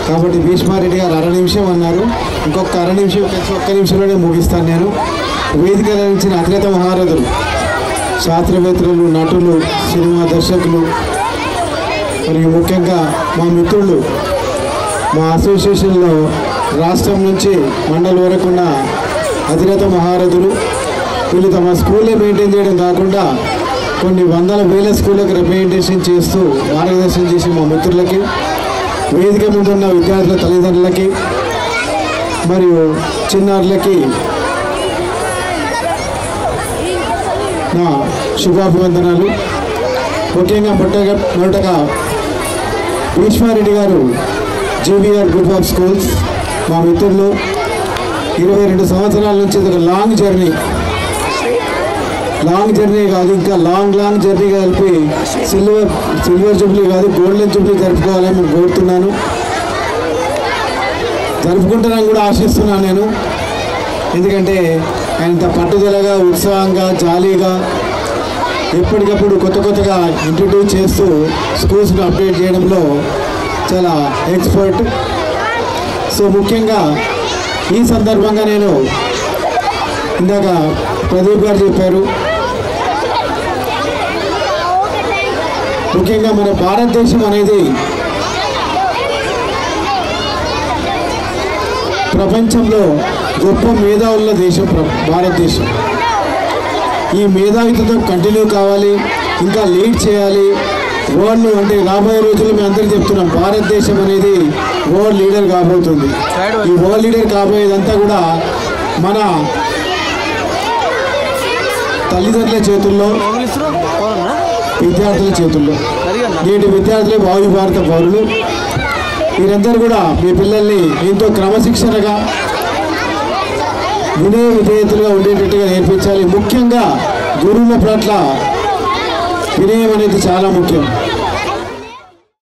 కాబట్టి భీష్మారెడ్డి గారు అర నిమిషం అన్నారు ఇంకొక అర నిమిషం కలిసి ఒక్క నిమిషంలోనే ముగిస్తాను నేను వేదిక నుంచి అగ్రత మహారథులు శాస్త్రవేత్తలు నటులు సినిమా దర్శకులు మరియు ముఖ్యంగా మా మిత్రులు మా అసోసియేషన్లో రాష్ట్రం నుంచి మండల వరకు ఉన్న అధిరత మహారథులు వీళ్ళు తమ స్కూల్లో మెయింటైన్ చేయడం కాకుండా కొన్ని వందల వేల స్కూళ్ళకి రిప్రజెంటేషన్ చేస్తూ మార్గదర్శనం చేసి మా మిత్రులకి వేదిక మీద ఉన్న విద్యార్థుల తల్లిదండ్రులకి మరియు చిన్నారులకి నా శుభాభివందనాలు ముఖ్యంగా మొట్టగా మొదటగా భీష్మారెడ్డి గారు జీవీఆర్ గ్రూప్ ఆఫ్ స్కూల్స్ మా మిత్రులు ఇరవై రెండు సంవత్సరాల నుంచి ఇది ఒక లాంగ్ జర్నీ లాంగ్ జర్నీ కాదు ఇంకా లాంగ్ లాంగ్ జర్నీ కలిపి సిల్వర్ సిల్వర్ జూబ్లీ కాదు గోల్డెన్ జూబ్లీ జరుపుకోవాలని నేను కోరుతున్నాను జరుపుకుంటానని కూడా ఆశిస్తున్నాను నేను ఎందుకంటే ఆయనంత పట్టుదలగా ఉత్సాహంగా జాలీగా ఎప్పటికప్పుడు కొత్త కొత్తగా ఇంట్రడ్యూస్ చేస్తూ స్కూల్స్ను అప్డేట్ చేయడంలో చాలా ఎక్స్పర్ట్ సో ముఖ్యంగా ఈ సందర్భంగా నేను ఇందాక ప్రదీప్ గారు చెప్పారు ముఖ్యంగా మన భారతదేశం అనేది ప్రపంచంలో గొప్ప మేధావుల దేశం ప్ర- భారతదేశం ఈ మేధావితతో కంటిన్యూ కావాలి ఇంకా లీడ్ చేయాలి వరల్డ్ అంటే రాబోయే రోజుల్లో మేము అందరికీ చెప్తున్నాం భారతదేశం అనేది వరల్డ్ లీడర్ కాబోతుంది ఈ వరల్డ్ లీడర్ కాబోయేదంతా కూడా మన తల్లిదండ్రుల చేతుల్లో విద్యార్థుల చేతుల్లో నేటి విద్యార్థులే భావి భారత పౌరులు వీరందరూ కూడా మీ పిల్లల్ని ఎంతో క్రమశిక్షణగా వినయ విధేయతలుగా ఉండేటట్టుగా నేర్పించాలి ముఖ్యంగా గురువుల పట్ల వినయం అనేది చాలా ముఖ్యం